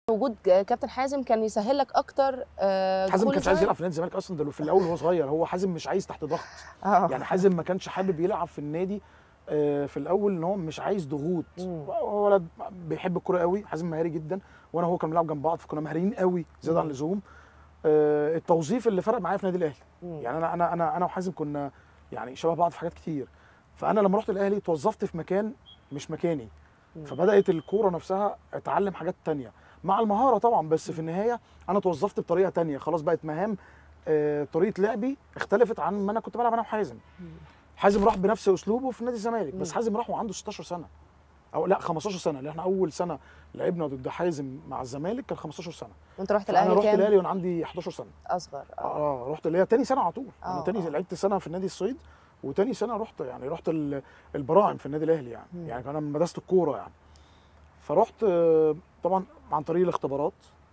وجود كابتن حازم كان يسهل لك اكتر آه، حازم ما دخول كانش عايز الزمالك؟ يلعب في نادي الزمالك اصلا ده في الاول وهو صغير هو حازم مش عايز تحت ضغط اه يعني حازم ما كانش حابب يلعب في النادي آه، في الاول ان هو مش عايز ضغوط مم. هو ولد بيحب الكوره قوي حازم مهاري جدا وانا وهو كنا بنلعب جنب بعض فكنا مهاريين قوي زياده عن مم. اللزوم آه، التوظيف اللي فرق معايا في نادي الاهلي مم. يعني انا انا انا انا وحازم كنا يعني شبه بعض في حاجات كتير فانا لما رحت الاهلي اتوظفت في مكان مش مكاني مم. فبدات الكوره نفسها اتعلم حاجات تانية مع المهاره طبعا بس في النهايه انا اتوظفت بطريقه تانية خلاص بقت مهام آه، طريقه لعبي اختلفت عن ما انا كنت بلعب انا وحازم مم. حازم راح بنفس اسلوبه في نادي الزمالك بس مم. حازم راح وعنده 16 سنه او لا 15 سنه اللي احنا اول سنه لعبنا ضد حازم مع الزمالك كان 15 سنه وانت رحت انا الاهلي رحت كام الاهلي وانا عندي 11 سنه اصغر اه اه رحت اللي هي تاني سنه على طول انا آه، تاني آه. لعبت سنه في نادي الصيد وتاني سنه رحت يعني رحت ال- البراعم في النادي الاهلي يعني مم. يعني كان من مدرسه الكوره يعني فرحت آه، طبعا عن طريق الاختبارات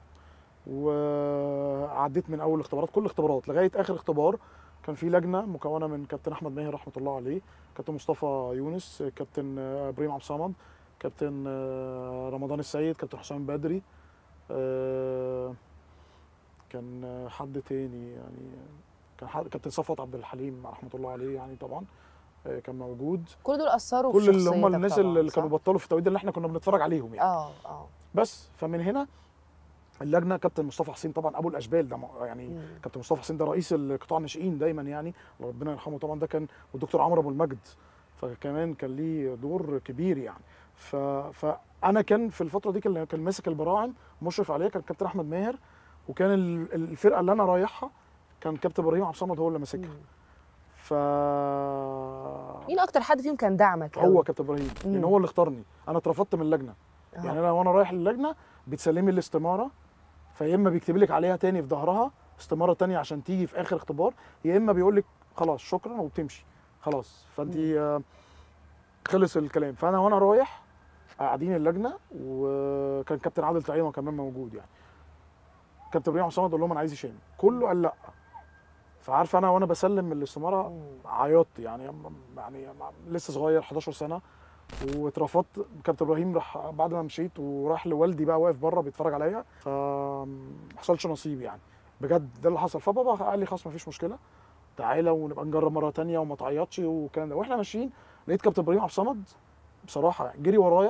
وعديت من اول اختبارات كل الاختبارات لغايه اخر اختبار كان في لجنه مكونه من كابتن احمد ماهر رحمه الله عليه كابتن مصطفى يونس كابتن آه، ابراهيم عبد الصمد كابتن آه، رمضان السيد كابتن حسام بدري آه، كان آه، حد تاني يعني كان حد كابتن صفوت عبد الحليم رحمه الله عليه يعني طبعا آه، كان موجود كل دول اثروا في كل اللي هم شخصيتك الناس طبعاً، اللي صح؟ كانوا بطلوا في التوقيت اللي احنا كنا بنتفرج عليهم يعني اه اه بس فمن هنا اللجنه كابتن مصطفى حسين طبعا ابو الاشبال ده م- يعني مم. كابتن مصطفى حسين ده رئيس القطاع الناشئين دايما يعني ربنا يرحمه طبعا ده كان والدكتور عمرو ابو المجد فكمان كان ليه دور كبير يعني ف... فانا كان في الفتره دي كان كان ماسك البراعم مشرف عليها كان كابتن احمد ماهر وكان ال- الفرقه اللي انا رايحها كان كابتن ابراهيم عبد الصمد هو اللي ماسكها مم. ف مين اكتر حد فيهم كان دعمك هو قوي؟ كابتن ابراهيم مم. لان هو اللي اختارني انا اترفضت من اللجنه آه. يعني انا وانا رايح اللجنه بتسلمي الاستماره فيا اما بيكتب لك عليها تاني في ظهرها استماره تانية عشان تيجي في اخر اختبار يا اما بيقول لك خلاص شكرا وبتمشي خلاص فانت آه، خلص الكلام فانا وانا رايح قاعدين اللجنه وكان كابتن عادل طعيمه كمان موجود يعني كابتن ابراهيم عصام قال لهم انا عايز هشام كله قال لا فعارف انا وانا بسلم الاستماره مم. عيطت يعني يعني لسه صغير 11 سنه واترفضت كابتن ابراهيم راح بعد ما مشيت وراح لوالدي بقى واقف بره بيتفرج عليا فما حصلش نصيب يعني بجد ده اللي حصل فبابا قال لي خلاص ما فيش مشكله تعالى ونبقى نجرب مره تانية وما تعيطش والكلام ده واحنا ماشيين لقيت كابتن ابراهيم عبد الصمد بصراحه جري ورايا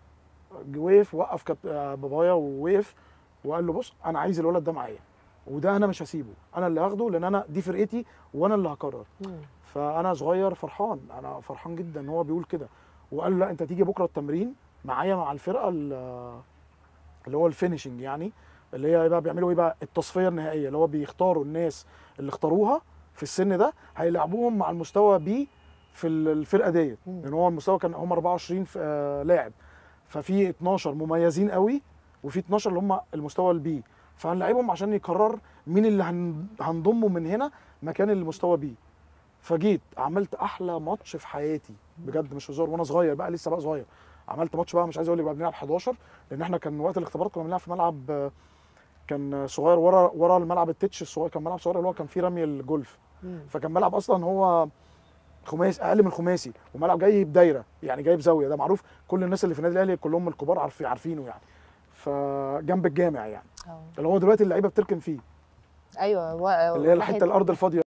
وقف وقف كابت... آه، بابايا ووقف وقال له بص انا عايز الولد ده معايا وده انا مش هسيبه انا اللي هاخده لان انا دي فرقتي وانا اللي هقرر مم. فانا صغير فرحان انا فرحان جدا ان هو بيقول كده وقال له لا انت تيجي بكره التمرين معايا مع الفرقه ال- اللي هو الفينشنج يعني اللي هي بقى بيعملوا ايه بقى التصفيه النهائيه اللي هو بيختاروا الناس اللي اختاروها في السن ده هيلعبوهم مع المستوى بي في ال- الفرقه ديت مم. لان هو المستوى كان هم 24 ف- آه، لاعب ففي 12 مميزين قوي وفي 12 اللي هم المستوى البي فهنلعبهم عشان يقرر مين اللي هن- هنضمه من هنا مكان المستوى بي فجيت عملت احلى ماتش في حياتي بجد مش هزار وانا صغير بقى لسه بقى صغير عملت ماتش بقى مش عايز اقول لك بقى بنلعب 11 لان احنا كان وقت الاختبارات كنا بنلعب في ملعب آه، كان صغير ورا ورا الملعب التتش الصغير كان ملعب صغير اللي هو كان فيه رمي الجولف مم. فكان ملعب اصلا هو خماسي اقل من خماسي وملعب جاي بدايره يعني جاي بزاويه ده معروف كل الناس اللي في النادي الاهلي كلهم الكبار عارفين عارفينه يعني فجنب الجامع يعني آه. اللي هو دلوقتي اللعيبه بتركن فيه ايوه و... اللي هي ناحية- الحته الارض الفاضيه